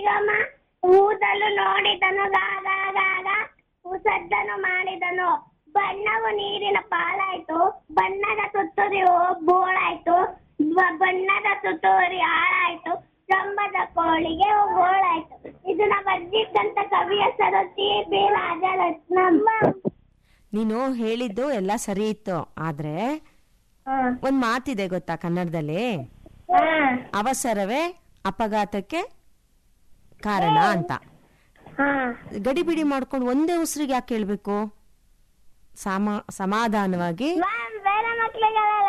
ಸರಿಗಮ ಊದಲು ನೋಡಿದನು ಗಾಗ ಗಾಗ ಸದ್ದನು ಮಾಡಿದನು ಬಣ್ಣವು ನೀರಿನ ಪಾಲಾಯ್ತು ಬಣ್ಣದ ತುತ್ತೂರಿಯು ಬೋಳಾಯ್ತು ಬ- ಬಣ್ಣದ ತುತ್ತೂರಿ ಹಾಳಾಯ್ತು ಕಂಬದ ಕೋಳಿಗೆ ಗೋಳಾಯ್ತು ಇದನ್ನ ಬರ್ದಿದ್ದಂತ ಕವಿ ಹೆಸರು ಟಿ ಬಿ ರಾಜರತ್ನಮ್ಮ ನೀನು ಹೇಳಿದ್ದು ಎಲ್ಲ ಸರಿ ಇತ್ತು ಆದ್ರೆ ಒಂದ್ ಮಾತಿದೆ ಗೊತ್ತಾ ಕನ್ನಡದಲ್ಲಿ ಅವಸರವೇ ಅಪಘಾತಕ್ಕೆ ಕಾರಣ ಅಂತ ಗಡಿಬಿಡಿ ಮಾಡ್ಕೊಂಡು ಒಂದೇ ಉಸಿರಿಗೆ ಯಾಕೆ ಹೇಳ್ಬೇಕು ಸಮ ಸಮಾಧಾನವಾಗಿ ಮ್ಯಾಮ್ ಬೇರೆ ಮಕ್ಳಿಗೆಲ್ಲ